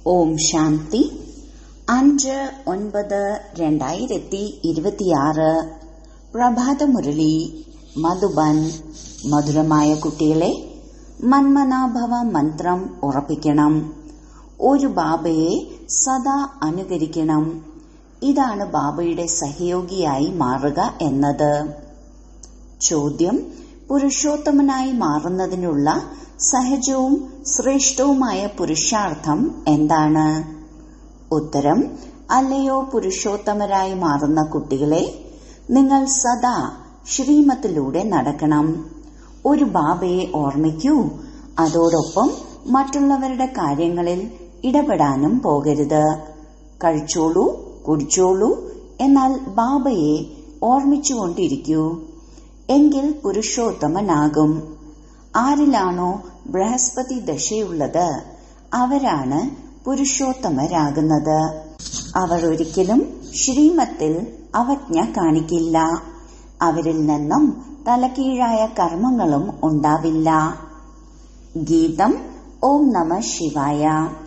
ഓം ശാന്തി അഞ്ച് ഒൻപത് രണ്ടായിരത്തി ഇരുപത്തിയാറ് പ്രഭാതമുരളി മധുബൻ മധുരമായ കുട്ടികളെ മന്മനാഭവ മന്ത്രം ഉറപ്പിക്കണം ഒരു ബാബയെ സദാ അനുകരിക്കണം ഇതാണ് ബാബയുടെ സഹയോഗിയായി മാറുക എന്നത് ചോദ്യം പുരുഷോത്തമനായി മാറുന്നതിനുള്ള സഹജവും ശ്രേഷ്ഠവുമായ പുരുഷാർത്ഥം എന്താണ് ഉത്തരം അല്ലയോ പുരുഷോത്തമരായി മാറുന്ന കുട്ടികളെ നിങ്ങൾ സദാ ശ്രീമത്തിലൂടെ നടക്കണം ഒരു ബാബയെ ഓർമ്മിക്കൂ അതോടൊപ്പം മറ്റുള്ളവരുടെ കാര്യങ്ങളിൽ ഇടപെടാനും പോകരുത് കഴിച്ചോളൂ കുടിച്ചോളൂ എന്നാൽ ബാബയെ ഓർമ്മിച്ചുകൊണ്ടിരിക്കൂ എങ്കിൽ പുരുഷോത്തമനാകും ആരിലാണോ ബൃഹസ്പതി ദശയുള്ളത് അവരാണ് പുരുഷോത്തമരാകുന്നത് അവർ ഒരിക്കലും ശ്രീമത്തിൽ അവജ്ഞ കാണിക്കില്ല അവരിൽ നിന്നും തലകീഴായ കർമ്മങ്ങളും ഉണ്ടാവില്ല ഗീതം ഓം നമ ശിവായ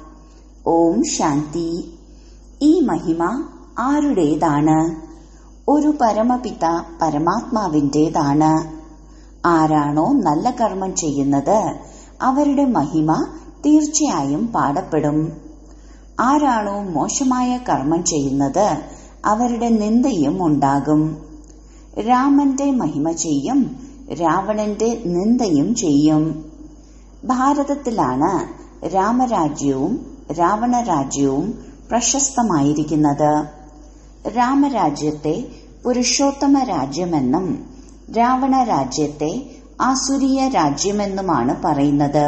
ഓം ശാന്തി ഈ മഹിമ ആരുടേതാണ് ഒരു പരമപിത പരമാത്മാവിന്റേതാണ് ആരാണോ നല്ല കർമ്മം ചെയ്യുന്നത് അവരുടെ മഹിമ തീർച്ചയായും പാടപ്പെടും ആരാണോ മോശമായ കർമ്മം ചെയ്യുന്നത് അവരുടെ നിന്ദയും ഉണ്ടാകും രാമന്റെ മഹിമ ചെയ്യും രാവണന്റെ നിന്ദയും ചെയ്യും ഭാരതത്തിലാണ് രാമരാജ്യവും രാവണരാജ്യവും പ്രശസ്തമായിരിക്കുന്നത് രാമരാജ്യത്തെ പുരുഷോത്തമ രാജ്യമെന്നും രാവണ രാജ്യത്തെ ആസുരീയ രാജ്യമെന്നുമാണ് പറയുന്നത്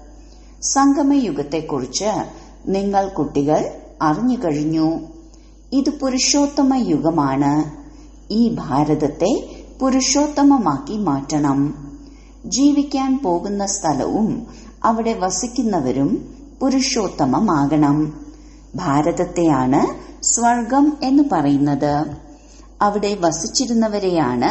സംഗമയുഗത്തെക്കുറിച്ച് നിങ്ങൾ കുട്ടികൾ അറിഞ്ഞു കഴിഞ്ഞു ഇത് പുരുഷോത്തമ യുഗമാണ് ഈ ഭാരതത്തെ പുരുഷോത്തമമാക്കി മാറ്റണം ജീവിക്കാൻ പോകുന്ന സ്ഥലവും അവിടെ വസിക്കുന്നവരും പുരുഷോത്തമമാകണം ഭാരതത്തെയാണ് സ്വർഗം എന്ന് പറയുന്നത് അവിടെ വസിച്ചിരുന്നവരെയാണ്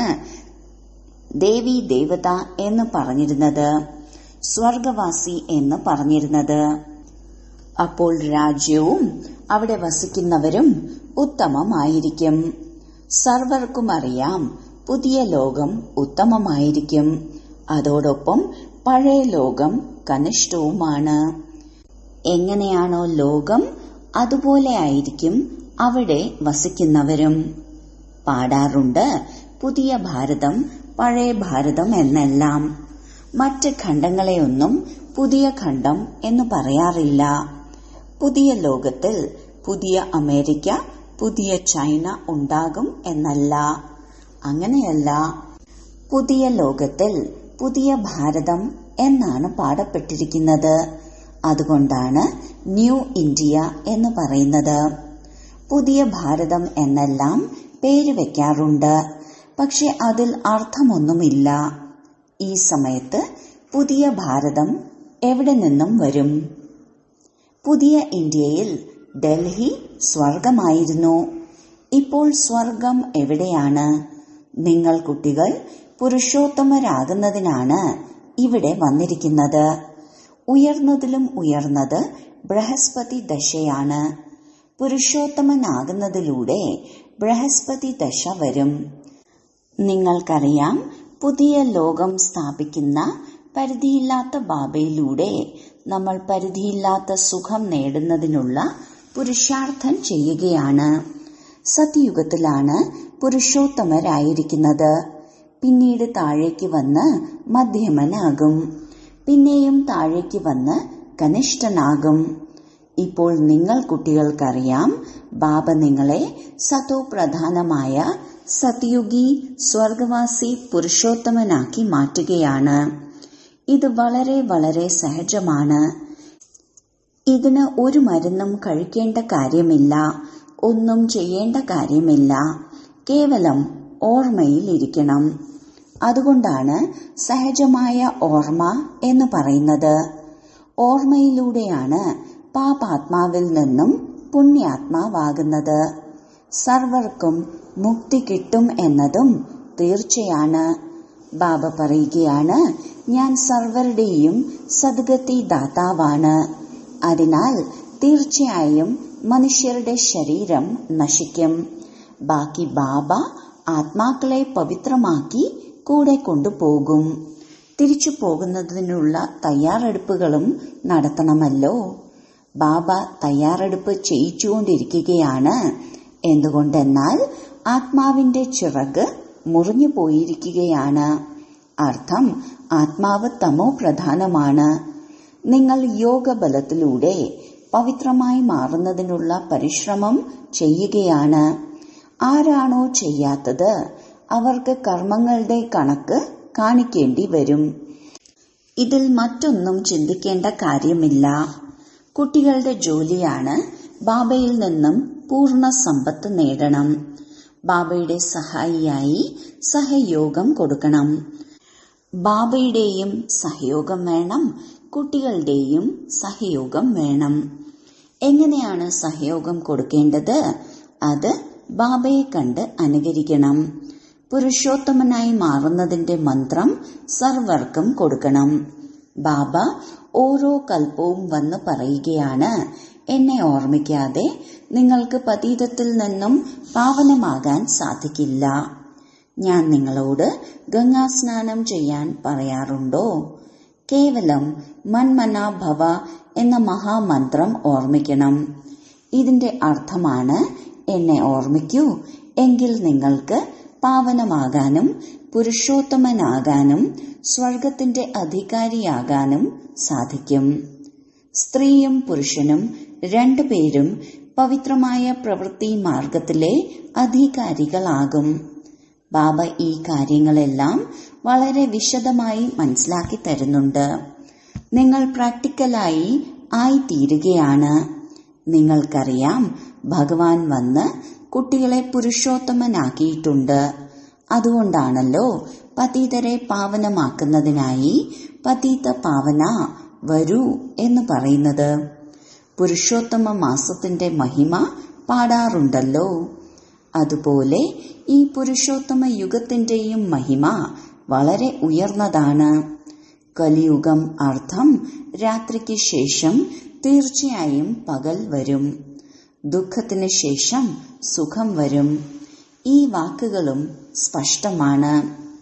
ദേവി ദേവത എന്ന് പറഞ്ഞിരുന്നത് സ്വർഗവാസി എന്ന് പറഞ്ഞിരുന്നത് അപ്പോൾ രാജ്യവും അവിടെ വസിക്കുന്നവരും ഉത്തമമായിരിക്കും സർവർക്കും അറിയാം പുതിയ ലോകം ഉത്തമമായിരിക്കും അതോടൊപ്പം പഴയ ലോകം കനിഷ്ഠവുമാണ് എങ്ങനെയാണോ ലോകം അതുപോലെ ആയിരിക്കും അവിടെ വസിക്കുന്നവരും പാടാറുണ്ട് പുതിയ ഭാരതം പഴയ ഭാരതം എന്നെല്ലാം മറ്റ് ഖണ്ഡങ്ങളെയൊന്നും പുതിയ ഖണ്ഡം എന്ന് പറയാറില്ല പുതിയ ലോകത്തിൽ പുതിയ അമേരിക്ക പുതിയ ചൈന ഉണ്ടാകും എന്നല്ല അങ്ങനെയല്ല പുതിയ ലോകത്തിൽ പുതിയ ഭാരതം എന്നാണ് പാടപ്പെട്ടിരിക്കുന്നത് അതുകൊണ്ടാണ് ന്യൂ ഇന്ത്യ എന്ന് പറയുന്നത് പുതിയ ഭാരതം എന്നെല്ലാം പേര് വയ്ക്കാറുണ്ട് പക്ഷെ അതിൽ അർത്ഥമൊന്നുമില്ല ഈ സമയത്ത് പുതിയ ഭാരതം എവിടെ നിന്നും വരും പുതിയ ഇന്ത്യയിൽ ഡൽഹി സ്വർഗമായിരുന്നു ഇപ്പോൾ സ്വർഗം എവിടെയാണ് നിങ്ങൾ കുട്ടികൾ പുരുഷോത്തമരാകുന്നതിനാണ് ഇവിടെ വന്നിരിക്കുന്നത് ഉയർന്നതിലും ഉയർന്നത് ബൃഹസ്പതി ദശയാണ് പുരുഷോത്തമനാകുന്നതിലൂടെ ബൃഹസ്പതി ദശ വരും നിങ്ങൾക്കറിയാം പുതിയ ലോകം സ്ഥാപിക്കുന്ന പരിധിയില്ലാത്ത ബാബയിലൂടെ നമ്മൾ പരിധിയില്ലാത്ത സുഖം നേടുന്നതിനുള്ള പുരുഷാർത്ഥം ചെയ്യുകയാണ് സത്യയുഗത്തിലാണ് പുരുഷോത്തമരായിരിക്കുന്നത് പിന്നീട് താഴേക്ക് വന്ന് മധ്യമനാകും പിന്നെയും താഴേക്ക് വന്ന് കനിഷ്ഠനാകും ഇപ്പോൾ നിങ്ങൾ കുട്ടികൾക്കറിയാം ബാബ നിങ്ങളെ സതോ പ്രധാനമായ സത്യുഗി സ്വർഗവാസി പുരുഷോത്തമനാക്കി മാറ്റുകയാണ് ഇത് വളരെ വളരെ സഹജമാണ് ഇതിന് ഒരു മരുന്നും കഴിക്കേണ്ട കാര്യമില്ല ഒന്നും ചെയ്യേണ്ട കാര്യമില്ല കേവലം ഓർമ്മയിൽ ഇരിക്കണം അതുകൊണ്ടാണ് സഹജമായ ഓർമ്മ എന്ന് പറയുന്നത് ഓർമ്മയിലൂടെയാണ് പാപാത്മാവിൽ നിന്നും പുണ്യാത്മാവാകുന്നത് സർവർക്കും മുക്തി കിട്ടും എന്നതും തീർച്ചയാണ് ബാബ പറയുകയാണ് ഞാൻ സർവരുടെയും സദ്ഗതി ദാതാവാണ് അതിനാൽ തീർച്ചയായും മനുഷ്യരുടെ ശരീരം നശിക്കും ബാക്കി ബാബ ആത്മാക്കളെ പവിത്രമാക്കി കൂടെ കൊണ്ടുപോകും തിരിച്ചു പോകുന്നതിനുള്ള തയ്യാറെടുപ്പുകളും നടത്തണമല്ലോ ബാബ തയ്യാറെടുപ്പ് ചെയ്യിച്ചുകൊണ്ടിരിക്കുകയാണ് എന്തുകൊണ്ടെന്നാൽ ആത്മാവിന്റെ ചിറക് മുറിഞ്ഞു പോയിരിക്കുകയാണ് അർത്ഥം ആത്മാവ് തമോ പ്രധാനമാണ് നിങ്ങൾ യോഗബലത്തിലൂടെ പവിത്രമായി മാറുന്നതിനുള്ള പരിശ്രമം ചെയ്യുകയാണ് ആരാണോ ചെയ്യാത്തത് അവർക്ക് കർമ്മങ്ങളുടെ കണക്ക് കാണിക്കേണ്ടി വരും ഇതിൽ മറ്റൊന്നും ചിന്തിക്കേണ്ട കാര്യമില്ല കുട്ടികളുടെ ജോലിയാണ് ബാബയിൽ നിന്നും പൂർണ്ണ സമ്പത്ത് നേടണം ബാബയുടെ സഹായിയായി സഹയോഗം കൊടുക്കണം ബാബയുടെയും സഹയോഗം വേണം കുട്ടികളുടെയും സഹയോഗം വേണം എങ്ങനെയാണ് സഹയോഗം കൊടുക്കേണ്ടത് അത് ബാബയെ കണ്ട് അനുകരിക്കണം പുരുഷോത്തമനായി മാറുന്നതിന്റെ മന്ത്രം സർവർക്കും കൊടുക്കണം ബാബ ഓരോ കൽപ്പവും വന്ന് പറയുകയാണ് എന്നെ ഓർമ്മിക്കാതെ നിങ്ങൾക്ക് പതീതത്തിൽ നിന്നും പാവനമാകാൻ സാധിക്കില്ല ഞാൻ നിങ്ങളോട് ഗംഗാസ്നാനം ചെയ്യാൻ പറയാറുണ്ടോ കേവലം മന്മന ഭവ എന്ന മഹാമന്ത്രം ഓർമ്മിക്കണം ഇതിന്റെ അർത്ഥമാണ് എന്നെ ഓർമ്മിക്കൂ എങ്കിൽ നിങ്ങൾക്ക് പാവനമാകാനും പുരുഷോത്തമനാകാനും സ്വർഗത്തിന്റെ അധികാരിയാകാനും സാധിക്കും സ്ത്രീയും പുരുഷനും രണ്ടുപേരും പവിത്രമായ പ്രവൃത്തി മാർഗത്തിലെ അധികാരികളാകും ബാബ ഈ കാര്യങ്ങളെല്ലാം വളരെ വിശദമായി മനസ്സിലാക്കി തരുന്നുണ്ട് നിങ്ങൾ പ്രാക്ടിക്കലായി ആയിത്തീരുകയാണ് നിങ്ങൾക്കറിയാം ഭഗവാൻ വന്ന് കുട്ടികളെ പുരുഷോത്തമനാക്കിയിട്ടുണ്ട് അതുകൊണ്ടാണല്ലോ പതീതരെ പാവനമാക്കുന്നതിനായി പതീത പാവന വരൂ എന്ന് പറയുന്നത് പുരുഷോത്തമ മാസത്തിന്റെ മഹിമ പാടാറുണ്ടല്ലോ അതുപോലെ ഈ പുരുഷോത്തമ യുഗത്തിന്റെയും മഹിമ വളരെ ഉയർന്നതാണ് കലിയുഗം അർത്ഥം രാത്രിക്ക് ശേഷം തീർച്ചയായും പകൽ വരും ദുഃഖത്തിന് ശേഷം സുഖം വരും ഈ വാക്കുകളും സ്പഷ്ടമാണ്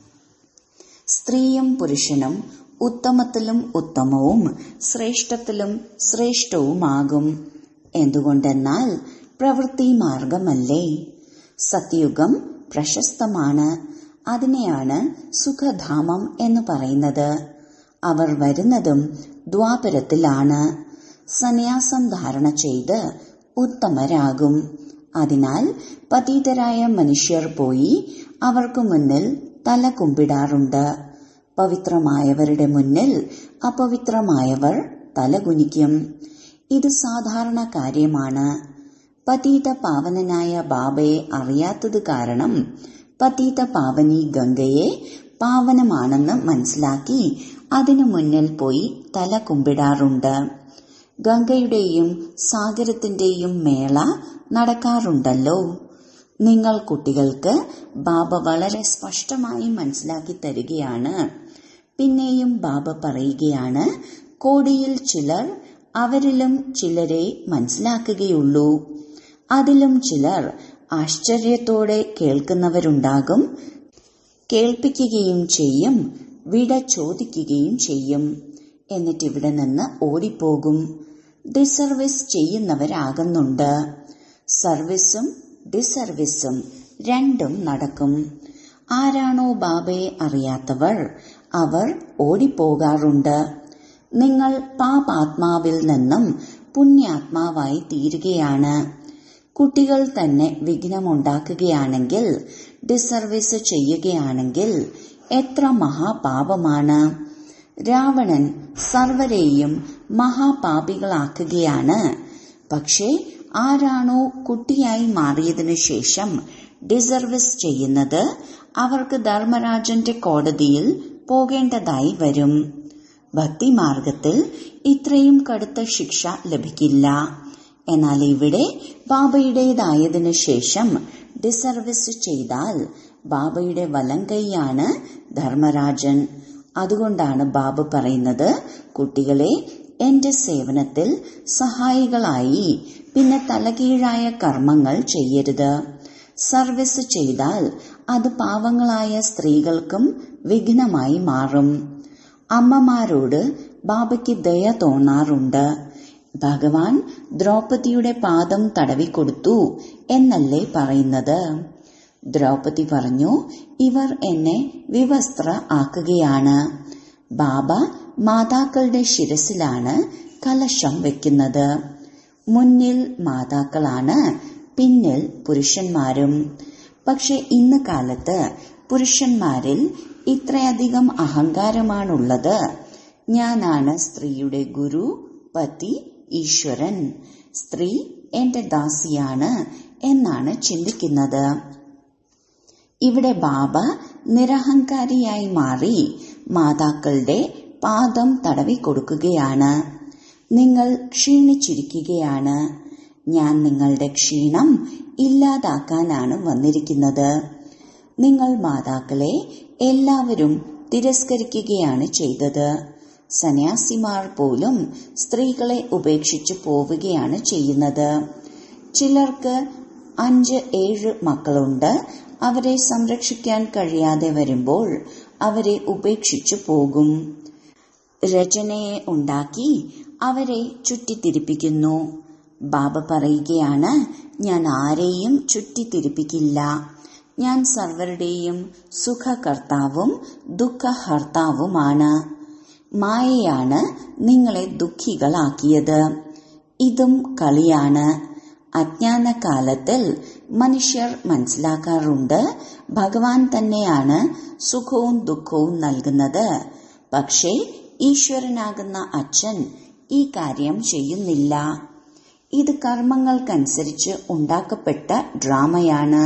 സ്ത്രീയും പുരുഷനും ഉത്തമത്തിലും ഉത്തമവും ശ്രേഷ്ഠത്തിലും ശ്രേഷ്ഠവുമാകും എന്തുകൊണ്ടെന്നാൽ പ്രവൃത്തി മാർഗമല്ലേ സത്യുഗം പ്രശസ്തമാണ് അതിനെയാണ് സുഖധാമം എന്ന് പറയുന്നത് അവർ വരുന്നതും ദ്വാപരത്തിലാണ് സന്യാസം ധാരണ ചെയ്ത് ഉത്തമരാകും അതിനാൽ പതീതരായ മനുഷ്യർ പോയി അവർക്ക് മുന്നിൽ തല കുമ്പിടാറുണ്ട് പവിത്രമായവരുടെ മുന്നിൽ അപവിത്രമായവർ തലകുനിക്കും ഇത് സാധാരണ കാര്യമാണ് പതീത പാവനനായ ബാബയെ അറിയാത്തത് കാരണം പതീത പാവനി ഗംഗയെ പാവനമാണെന്ന് മനസ്സിലാക്കി അതിനു മുന്നിൽ പോയി തല കുമ്പിടാറുണ്ട് ഗംഗയുടെയും സാഗരത്തിന്റെയും മേള നടക്കാറുണ്ടല്ലോ നിങ്ങൾ കുട്ടികൾക്ക് ബാബ വളരെ സ്പഷ്ടമായി മനസ്സിലാക്കി തരികയാണ് പിന്നെയും ബാബ പറയുകയാണ് കോടിയിൽ ചിലർ അവരിലും ചിലരെ മനസ്സിലാക്കുകയുള്ളൂ അതിലും ചിലർ ആശ്ചര്യത്തോടെ കേൾക്കുന്നവരുണ്ടാകും കേൾപ്പിക്കുകയും ചെയ്യും വിട ചോദിക്കുകയും ചെയ്യും എന്നിട്ട് ഇവിടെ നിന്ന് ഓടിപ്പോകും ഡിസർവീസ് ചെയ്യുന്നവരാകുന്നുണ്ട് സർവീസും ഡിസർവീസും രണ്ടും നടക്കും ആരാണോ ബാബയെ അറിയാത്തവർ അവർ ഓടിപ്പോകാറുണ്ട് നിങ്ങൾ പാപാത്മാവിൽ നിന്നും പുണ്യാത്മാവായി തീരുകയാണ് കുട്ടികൾ തന്നെ വിഘ്നമുണ്ടാക്കുകയാണെങ്കിൽ ഡിസർവീസ് ചെയ്യുകയാണെങ്കിൽ എത്ര മഹാപാപമാണ് രാവണൻ സർവരെയും മഹാപാപികളാക്കുകയാണ് പക്ഷേ ആരാണോ കുട്ടിയായി മാറിയതിനു ശേഷം ഡിസർവീസ് ചെയ്യുന്നത് അവർക്ക് ധർമ്മരാജന്റെ കോടതിയിൽ പോകേണ്ടതായി വരും ഭക്തിമാർഗത്തിൽ ഇത്രയും കടുത്ത ശിക്ഷ ലഭിക്കില്ല എന്നാൽ ഇവിടെ ബാബയുടേതായതിനു ശേഷം ഡിസർവീസ് ചെയ്താൽ ബാബയുടെ വലങ്കൈയാണ് ധർമ്മരാജൻ അതുകൊണ്ടാണ് ബാബ പറയുന്നത് കുട്ടികളെ എന്റെ സേവനത്തിൽ സഹായികളായി പിന്നെ തലകീഴായ കർമ്മങ്ങൾ ചെയ്യരുത് സർവീസ് ചെയ്താൽ അത് പാവങ്ങളായ സ്ത്രീകൾക്കും വിഘ്നമായി മാറും അമ്മമാരോട് ബാബയ്ക്ക് ദയ തോന്നാറുണ്ട് ഭഗവാൻ ദ്രൗപദിയുടെ പാദം തടവിക്കൊടുത്തു എന്നല്ലേ പറയുന്നത് ദ്രൗപദി പറഞ്ഞു ഇവർ എന്നെ വിവസ്ത്ര ആക്കുകയാണ് ബാബ മാതാക്കളുടെ ശിരസിലാണ് കലശം വെക്കുന്നത് മുന്നിൽ മാതാക്കളാണ് പിന്നിൽ പുരുഷന്മാരും പക്ഷെ ഇന്ന് കാലത്ത് പുരുഷന്മാരിൽ ഇത്രയധികം അഹങ്കാരമാണുള്ളത് ഞാനാണ് സ്ത്രീയുടെ ഗുരു പതി ഈശ്വരൻ സ്ത്രീ എന്റെ ദാസിയാണ് എന്നാണ് ചിന്തിക്കുന്നത് ഇവിടെ ബാബ നിരഹങ്കാരിയായി മാറി മാതാക്കളുടെ പാദം തടവി കൊടുക്കുകയാണ് നിങ്ങൾ ക്ഷീണിച്ചിരിക്കുകയാണ് ഞാൻ നിങ്ങളുടെ ക്ഷീണം ഇല്ലാതാക്കാനാണ് വന്നിരിക്കുന്നത് നിങ്ങൾ മാതാക്കളെ എല്ലാവരും തിരസ്കരിക്കുകയാണ് ചെയ്തത് സന്യാസിമാർ പോലും സ്ത്രീകളെ ഉപേക്ഷിച്ചു പോവുകയാണ് ചെയ്യുന്നത് ചിലർക്ക് അഞ്ച് ഏഴ് മക്കളുണ്ട് അവരെ സംരക്ഷിക്കാൻ കഴിയാതെ വരുമ്പോൾ അവരെ ഉപേക്ഷിച്ചു പോകും രചനയെ ഉണ്ടാക്കി അവരെ ചുറ്റിത്തിരിപ്പിക്കുന്നു ബാബ പറയുകയാണ് ഞാൻ ആരെയും ചുറ്റിത്തിരിപ്പിക്കില്ല ഞാൻ സർവരുടെയും സുഖകർത്താവും ദുഃഖഹർത്താവുമാണ് മായയാണ് നിങ്ങളെ ദുഃഖികളാക്കിയത് ഇതും കളിയാണ് അജ്ഞാനകാലത്തിൽ മനുഷ്യർ മനസ്സിലാക്കാറുണ്ട് ഭഗവാൻ തന്നെയാണ് സുഖവും ദുഃഖവും നൽകുന്നത് പക്ഷേ ഈശ്വരനാകുന്ന അച്ഛൻ ഈ കാര്യം ചെയ്യുന്നില്ല ഇത് കർമ്മങ്ങൾക്കനുസരിച്ച് ഉണ്ടാക്കപ്പെട്ട ഡ്രാമയാണ്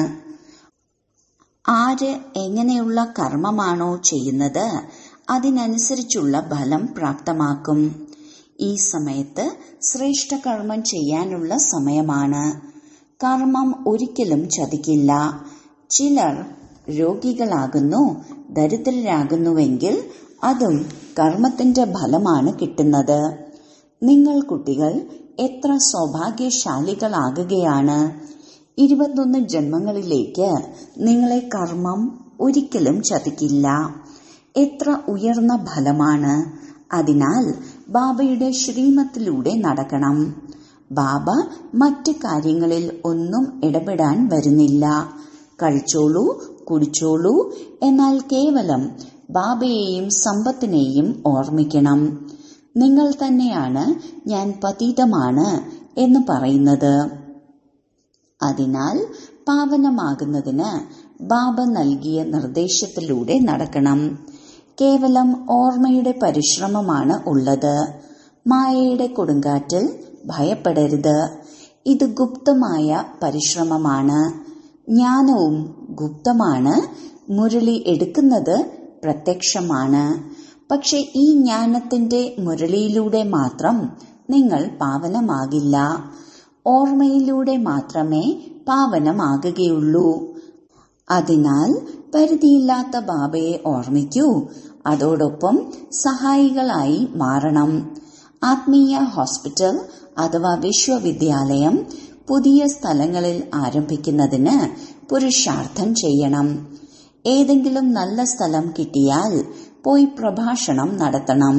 ആര് എങ്ങനെയുള്ള കർമ്മമാണോ ചെയ്യുന്നത് അതിനനുസരിച്ചുള്ള ഫലം പ്രാപ്തമാക്കും ഈ സമയത്ത് ശ്രേഷ്ഠ കർമ്മം ചെയ്യാനുള്ള സമയമാണ് കർമ്മം ഒരിക്കലും ചതിക്കില്ല ചിലർ രോഗികളാകുന്നു ദരിദ്രരാകുന്നുവെങ്കിൽ അതും കർമ്മത്തിന്റെ ഫലമാണ് കിട്ടുന്നത് നിങ്ങൾ കുട്ടികൾ എത്ര സൗഭാഗ്യശാലികളാകുകയാണ് ഇരുപത്തൊന്ന് ജന്മങ്ങളിലേക്ക് നിങ്ങളെ കർമ്മം ഒരിക്കലും ചതിക്കില്ല എത്ര ഉയർന്ന ഫലമാണ് അതിനാൽ ബാബയുടെ ശ്രീമത്തിലൂടെ നടക്കണം ബാബ മറ്റ് കാര്യങ്ങളിൽ ഒന്നും ഇടപെടാൻ വരുന്നില്ല കഴിച്ചോളൂ കുടിച്ചോളൂ എന്നാൽ കേവലം ബാബയെയും സമ്പത്തിനെയും ഓർമ്മിക്കണം നിങ്ങൾ തന്നെയാണ് ഞാൻ പതീതമാണ് എന്ന് പറയുന്നത് അതിനാൽ പാവനമാകുന്നതിന് ബാബ നൽകിയ നിർദ്ദേശത്തിലൂടെ നടക്കണം കേവലം ഓർമ്മയുടെ പരിശ്രമമാണ് ഉള്ളത് മായയുടെ കൊടുങ്കാറ്റിൽ ഭയപ്പെടരുത് ഇത് ഗുപ്തമായ പരിശ്രമമാണ് ജ്ഞാനവും ഗുപ്തമാണ് മുരളി എടുക്കുന്നത് പ്രത്യക്ഷമാണ് പക്ഷെ ഈ ജ്ഞാനത്തിന്റെ മുരളിയിലൂടെ മാത്രം നിങ്ങൾ പാവനമാകില്ല ഓർമ്മയിലൂടെ മാത്രമേ പാവനമാകുകയുള്ളൂ അതിനാൽ പരിധിയില്ലാത്ത ബാബയെ ഓർമ്മിക്കൂ അതോടൊപ്പം സഹായികളായി മാറണം ആത്മീയ ഹോസ്പിറ്റൽ അഥവാ വിശ്വവിദ്യാലയം പുതിയ സ്ഥലങ്ങളിൽ ആരംഭിക്കുന്നതിന് പുരുഷാർത്ഥം ചെയ്യണം ഏതെങ്കിലും നല്ല സ്ഥലം കിട്ടിയാൽ പോയി പ്രഭാഷണം നടത്തണം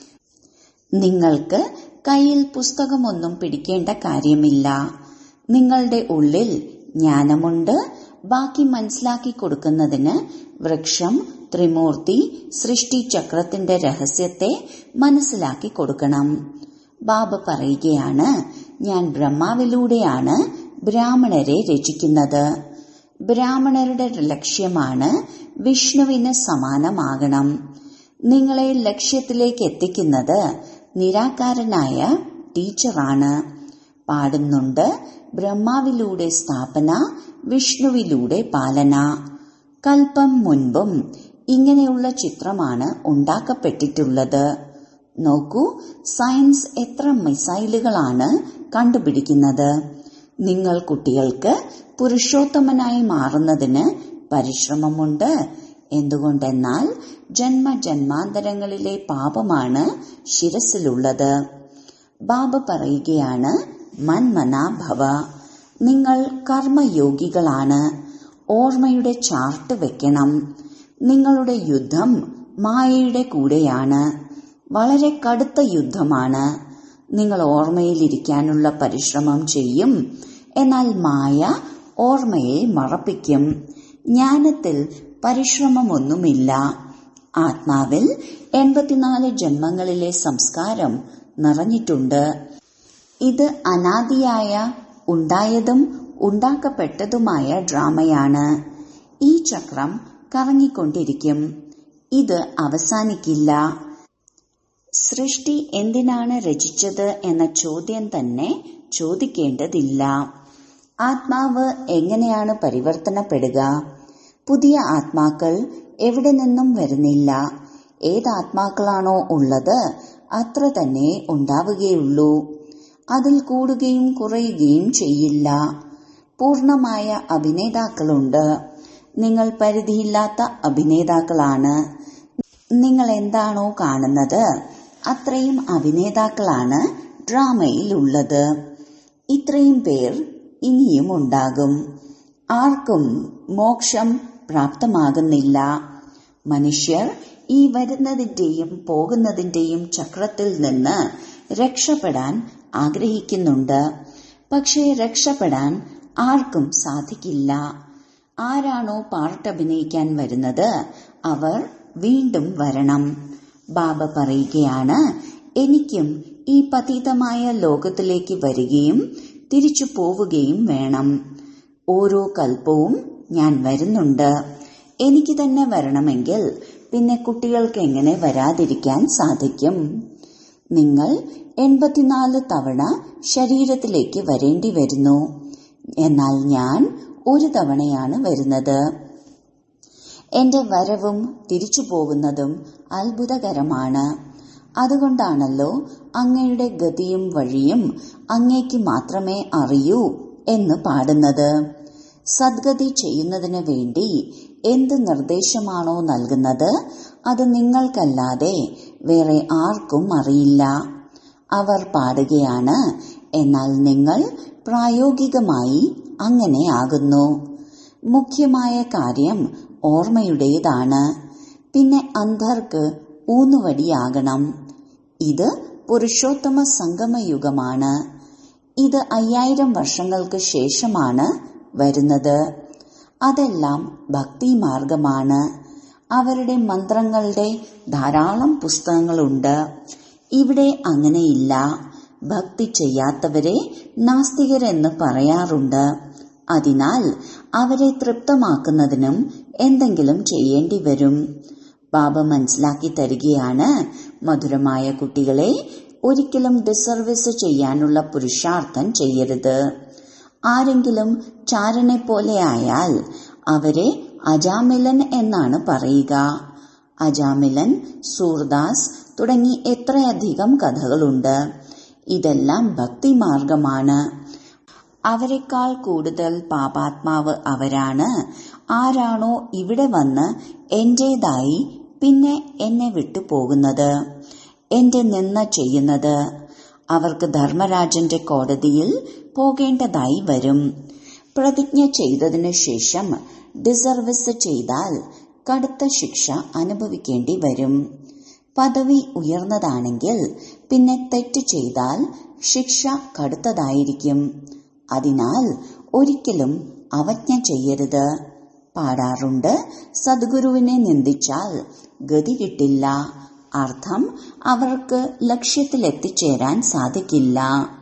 നിങ്ങൾക്ക് കയ്യിൽ പുസ്തകമൊന്നും പിടിക്കേണ്ട കാര്യമില്ല നിങ്ങളുടെ ഉള്ളിൽ ജ്ഞാനമുണ്ട് ബാക്കി മനസ്സിലാക്കി കൊടുക്കുന്നതിന് വൃക്ഷം ത്രിമൂർത്തി സൃഷ്ടിചക്രത്തിന്റെ രഹസ്യത്തെ മനസ്സിലാക്കി കൊടുക്കണം ബാബ പറയുകയാണ് ഞാൻ ബ്രഹ്മാവിലൂടെയാണ് ബ്രാഹ്മണരെ രചിക്കുന്നത് ബ്രാഹ്മണരുടെ ലക്ഷ്യമാണ് വിഷ്ണുവിന് സമാനമാകണം നിങ്ങളെ ലക്ഷ്യത്തിലേക്ക് എത്തിക്കുന്നത് നിരാകാരനായ ടീച്ചറാണ് പാടുന്നുണ്ട് ബ്രഹ്മാവിലൂടെ സ്ഥാപന വിഷ്ണുവിലൂടെ പാലന കൽപ്പം മുൻപും ഇങ്ങനെയുള്ള ചിത്രമാണ് ഉണ്ടാക്കപ്പെട്ടിട്ടുള്ളത് നോക്കൂ സയൻസ് എത്ര മിസൈലുകളാണ് കണ്ടുപിടിക്കുന്നത് നിങ്ങൾ കുട്ടികൾക്ക് പുരുഷോത്തമനായി മാറുന്നതിന് പരിശ്രമമുണ്ട് എന്തുകൊണ്ടെന്നാൽ ജന്മജന്മാന്തരങ്ങളിലെ പാപമാണ് ശിരസിലുള്ളത് ബാബ പറയുകയാണ് മന്മനാഭവ നിങ്ങൾ കർമ്മയോഗികളാണ് ഓർമ്മയുടെ ചാർട്ട് വെക്കണം നിങ്ങളുടെ യുദ്ധം മായയുടെ കൂടെയാണ് വളരെ കടുത്ത യുദ്ധമാണ് നിങ്ങൾ ഓർമ്മയിലിരിക്കാനുള്ള പരിശ്രമം ചെയ്യും എന്നാൽ മായ ഓർമ്മയെ മറപ്പിക്കും ജ്ഞാനത്തിൽ പരിശ്രമമൊന്നുമില്ല ആത്മാവിൽ എൺപത്തിനാല് ജന്മങ്ങളിലെ സംസ്കാരം നിറഞ്ഞിട്ടുണ്ട് ഇത് അനാദിയായ ഉണ്ടായതും ഉണ്ടാക്കപ്പെട്ടതുമായ ഡ്രാമയാണ് ഈ ചക്രം കറങ്ങിക്കൊണ്ടിരിക്കും ഇത് അവസാനിക്കില്ല സൃഷ്ടി എന്തിനാണ് രചിച്ചത് എന്ന ചോദ്യം തന്നെ ചോദിക്കേണ്ടതില്ല ആത്മാവ് എങ്ങനെയാണ് പരിവർത്തനപ്പെടുക പുതിയ ആത്മാക്കൾ എവിടെ നിന്നും വരുന്നില്ല ഏത് ആത്മാക്കളാണോ ഉള്ളത് അത്ര തന്നെ ഉണ്ടാവുകയുള്ളൂ അതിൽ കൂടുകയും കുറയുകയും ചെയ്യില്ല പൂർണമായ അഭിനേതാക്കളുണ്ട് നിങ്ങൾ പരിധിയില്ലാത്ത അഭിനേതാക്കളാണ് നിങ്ങൾ എന്താണോ കാണുന്നത് അത്രയും അഭിനേതാക്കളാണ് ഡ്രാമയിലുള്ളത് ഇത്രയും പേർ ഇനിയും ഉണ്ടാകും ആർക്കും മോക്ഷം പ്രാപ്തമാകുന്നില്ല മനുഷ്യർ ഈ വരുന്നതിന്റെയും പോകുന്നതിന്റെയും ചക്രത്തിൽ നിന്ന് രക്ഷപ്പെടാൻ ആഗ്രഹിക്കുന്നുണ്ട് പക്ഷേ രക്ഷപ്പെടാൻ ആർക്കും സാധിക്കില്ല ആരാണോ പാർട്ടഭിനയിക്കാൻ വരുന്നത് അവർ വീണ്ടും വരണം ബാബ പറയുകയാണ് എനിക്കും ഈ പതീതമായ ലോകത്തിലേക്ക് വരികയും തിരിച്ചു പോവുകയും വേണം ഓരോ കൽപ്പവും ഞാൻ വരുന്നുണ്ട് എനിക്ക് തന്നെ വരണമെങ്കിൽ പിന്നെ കുട്ടികൾക്ക് എങ്ങനെ വരാതിരിക്കാൻ സാധിക്കും നിങ്ങൾ എൺപത്തിനാല് തവണ ശരീരത്തിലേക്ക് വരേണ്ടി വരുന്നു എന്നാൽ ഞാൻ ഒരു തവണയാണ് വരുന്നത് എന്റെ വരവും തിരിച്ചു പോകുന്നതും അത്ഭുതകരമാണ് അതുകൊണ്ടാണല്ലോ അങ്ങയുടെ ഗതിയും വഴിയും അങ്ങേക്ക് മാത്രമേ അറിയൂ എന്ന് പാടുന്നത് സദ്ഗതി ചെയ്യുന്നതിന് വേണ്ടി എന്ത് നിർദ്ദേശമാണോ നൽകുന്നത് അത് നിങ്ങൾക്കല്ലാതെ വേറെ ആർക്കും അറിയില്ല അവർ പാടുകയാണ് എന്നാൽ നിങ്ങൾ പ്രായോഗികമായി അങ്ങനെയാകുന്നു മുഖ്യമായ കാര്യം ഓർമ്മയുടേതാണ് പിന്നെ അന്ധർക്ക് ഊന്നുവടിയാകണം ഇത് പുരുഷോത്തമ സംഗമയുഗമാണ് ഇത് അയ്യായിരം വർഷങ്ങൾക്ക് ശേഷമാണ് വരുന്നത് അതെല്ലാം ഭക്തി മാർഗമാണ് അവരുടെ മന്ത്രങ്ങളുടെ ധാരാളം പുസ്തകങ്ങളുണ്ട് ഇവിടെ അങ്ങനെയില്ല ഭക്തി ചെയ്യാത്തവരെ നാസ്തികരെന്ന് പറയാറുണ്ട് അതിനാൽ അവരെ തൃപ്തമാക്കുന്നതിനും എന്തെങ്കിലും ചെയ്യേണ്ടി വരും ബാബ മനസ്സിലാക്കി തരികയാണ് മധുരമായ കുട്ടികളെ ഒരിക്കലും ഡിസർവീസ് ചെയ്യാനുള്ള പുരുഷാർത്ഥം ചെയ്യരുത് ആരെങ്കിലും ചാരനെ പോലെ ആയാൽ അവരെ അജാമിലൻ എന്നാണ് പറയുക അജാമിലൻ സൂർദാസ് തുടങ്ങി എത്രയധികം കഥകളുണ്ട് ഇതെല്ലാം ഭക്തിമാർഗമാണ് അവരെക്കാൾ കൂടുതൽ പാപാത്മാവ് അവരാണ് ആരാണോ ഇവിടെ വന്ന് എന്റേതായി പിന്നെ എന്നെ വിട്ടു പോകുന്നത് എന്റെ നിന്ന ചെയ്യുന്നത് അവർക്ക് ധർമ്മരാജന്റെ കോടതിയിൽ പോകേണ്ടതായി വരും പ്രതിജ്ഞ ചെയ്തതിനു ശേഷം ഡിസർവിസ് ചെയ്താൽ കടുത്ത ശിക്ഷ അനുഭവിക്കേണ്ടി വരും പദവി ഉയർന്നതാണെങ്കിൽ പിന്നെ തെറ്റ് ചെയ്താൽ ശിക്ഷ കടുത്തതായിരിക്കും അതിനാൽ ഒരിക്കലും അവജ്ഞ ചെയ്യരുത് പാടാറുണ്ട് സദ്ഗുരുവിനെ നിന്ദിച്ചാൽ ഗതി കിട്ടില്ല അർത്ഥം അവർക്ക് ലക്ഷ്യത്തിലെത്തിച്ചേരാൻ സാധിക്കില്ല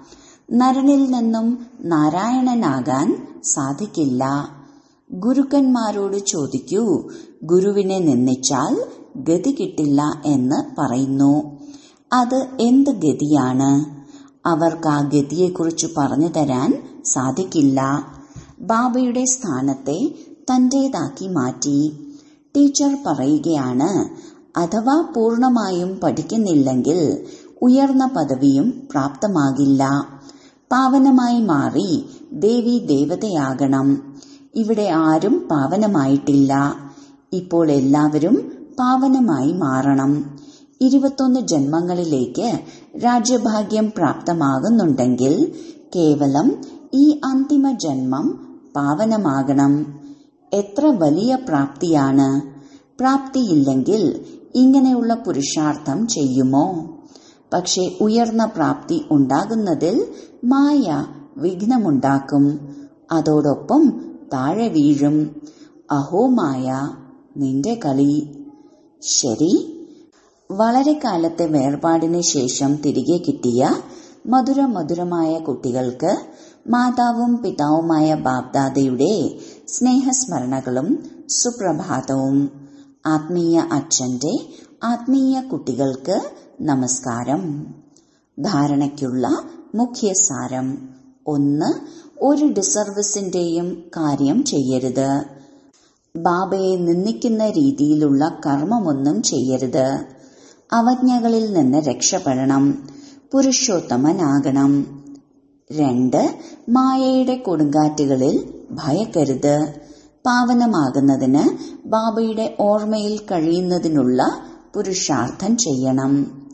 നരനിൽ നിന്നും നാരായണനാകാൻ സാധിക്കില്ല ഗുരുക്കന്മാരോട് ചോദിക്കൂ ഗുരുവിനെ നിന്ദിച്ചാൽ ഗതി കിട്ടില്ല എന്ന് പറയുന്നു അത് എന്ത് ഗതിയാണ് അവർക്ക് ആ ഗതിയെക്കുറിച്ച് പറഞ്ഞു തരാൻ സാധിക്കില്ല ബാബയുടെ സ്ഥാനത്തെ തന്റേതാക്കി മാറ്റി ടീച്ചർ പറയുകയാണ് അഥവാ പൂർണമായും പഠിക്കുന്നില്ലെങ്കിൽ ഉയർന്ന പദവിയും പ്രാപ്തമാകില്ല പാവനമായി മാറി ദേവി ദേവതയാകണം ഇവിടെ ആരും പാവനമായിട്ടില്ല ഇപ്പോൾ എല്ലാവരും പാവനമായി മാറണം ഇരുപത്തൊന്ന് ജന്മങ്ങളിലേക്ക് രാജ്യഭാഗ്യം പ്രാപ്തമാകുന്നുണ്ടെങ്കിൽ കേവലം ഈ അന്തിമ ജന്മം പാവനമാകണം എത്ര വലിയ പ്രാപ്തിയാണ് പ്രാപ്തിയില്ലെങ്കിൽ ഇങ്ങനെയുള്ള പുരുഷാർത്ഥം ചെയ്യുമോ പക്ഷെ ഉയർന്ന പ്രാപ്തി ഉണ്ടാകുന്നതിൽ മായ വിഘ്നമുണ്ടാക്കും അതോടൊപ്പം താഴെ വീഴും അഹോ മായ നിന്റെ കളി ശരി വളരെ കാലത്തെ വേർപാടിന് ശേഷം തിരികെ കിട്ടിയ മധുര മധുരമായ കുട്ടികൾക്ക് മാതാവും പിതാവുമായ ബാബ്ദാദയുടെ സ്നേഹസ്മരണകളും സുപ്രഭാതവും ആത്മീയ അച്ഛന്റെ ആത്മീയ കുട്ടികൾക്ക് നമസ്കാരം ധാരണയ്ക്കുള്ള മുഖ്യ സാരം ഒന്ന് ഒരു ഡിസർവിസിന്റെയും കാര്യം ചെയ്യരുത് ബാബയെ നിന്ദിക്കുന്ന രീതിയിലുള്ള കർമ്മമൊന്നും ചെയ്യരുത് അവജ്ഞകളിൽ നിന്ന് രക്ഷപ്പെടണം പുരുഷോത്തമനാകണം രണ്ട് മായയുടെ കൊടുങ്കാറ്റുകളിൽ ഭയക്കരുത് പാവനമാകുന്നതിന് ബാബയുടെ ഓർമ്മയിൽ കഴിയുന്നതിനുള്ള പുരുഷാർത്ഥം ചെയ്യണം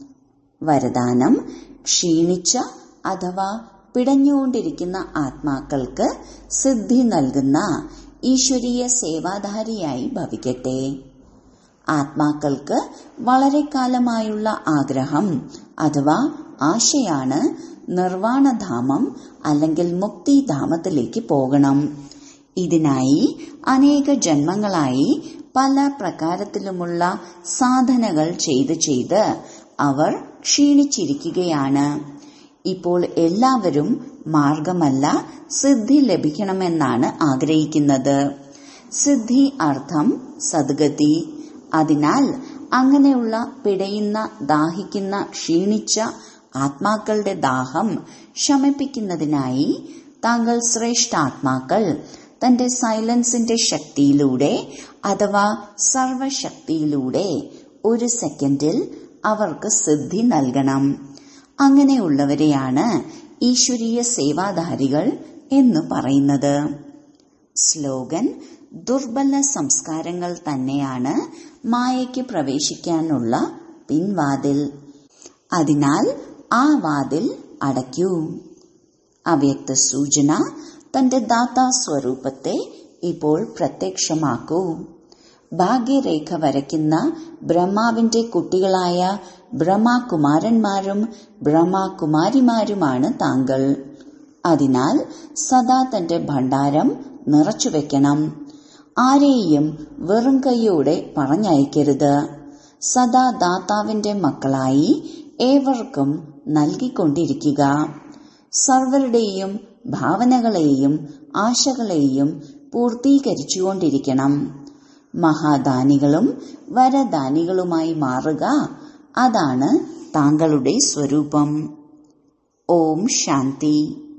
വരദാനം ക്ഷീണിച്ച അഥവാ പിടഞ്ഞുകൊണ്ടിരിക്കുന്ന ആത്മാക്കൾക്ക് സിദ്ധി നൽകുന്ന ഈശ്വരീയ സേവാധാരിയായി ഭവിക്കട്ടെ ആത്മാക്കൾക്ക് വളരെ കാലമായുള്ള ആഗ്രഹം അഥവാ ആശയാണ് നിർവാണധാമം അല്ലെങ്കിൽ മുക്തിധാമത്തിലേക്ക് പോകണം ഇതിനായി അനേക ജന്മങ്ങളായി പല പ്രകാരത്തിലുമുള്ള സാധനകൾ ചെയ്ത് ചെയ്ത് അവർ ക്ഷീണിച്ചിരിക്കുകയാണ് ഇപ്പോൾ എല്ലാവരും മാർഗമല്ല സിദ്ധി ലഭിക്കണമെന്നാണ് ആഗ്രഹിക്കുന്നത് സിദ്ധി അർത്ഥം സദ്ഗതി അതിനാൽ അങ്ങനെയുള്ള പിടയുന്ന ദാഹിക്കുന്ന ക്ഷീണിച്ച ആത്മാക്കളുടെ ദാഹം ശമിപ്പിക്കുന്നതിനായി താങ്കൾ ശ്രേഷ്ഠാത്മാക്കൾ തന്റെ സൈലൻസിന്റെ ശക്തിയിലൂടെ അഥവാ സർവശക്തിയിലൂടെ ഒരു സെക്കൻഡിൽ അവർക്ക് സിദ്ധി നൽകണം അങ്ങനെയുള്ളവരെയാണ് ഈശ്വരീയ സേവാധാരികൾ എന്ന് പറയുന്നത് സ്ലോഗൻ ദുർബല സംസ്കാരങ്ങൾ തന്നെയാണ് മായയ്ക്ക് പ്രവേശിക്കാനുള്ള പിൻവാതിൽ അതിനാൽ ആ വാതിൽ അടയ്ക്കൂ അവ്യക്ത സൂചന തന്റെ ദാതാ സ്വരൂപത്തെ ഇപ്പോൾ പ്രത്യക്ഷമാക്കൂ ഭാഗ്യരേഖ വരയ്ക്കുന്ന ബ്രഹ്മാവിന്റെ കുട്ടികളായ ബ്രഹ്മാകുമാരന്മാരും ബ്രഹ്മാകുമാരിമാരുമാണ് താങ്കൾ അതിനാൽ സദാ തന്റെ ഭണ്ഡാരം നിറച്ചുവെക്കണം ആരെയും വെറും കൈയോടെ പറഞ്ഞയക്കരുത് സദാ ദാതാവിന്റെ മക്കളായി ഏവർക്കും നൽകിക്കൊണ്ടിരിക്കുക സർവരുടെയും ഭാവനകളെയും ആശകളെയും പൂർത്തീകരിച്ചുകൊണ്ടിരിക്കണം മഹാദാനികളും വരദാനികളുമായി മാറുക അതാണ് താങ്കളുടെ സ്വരൂപം ഓം ശാന്തി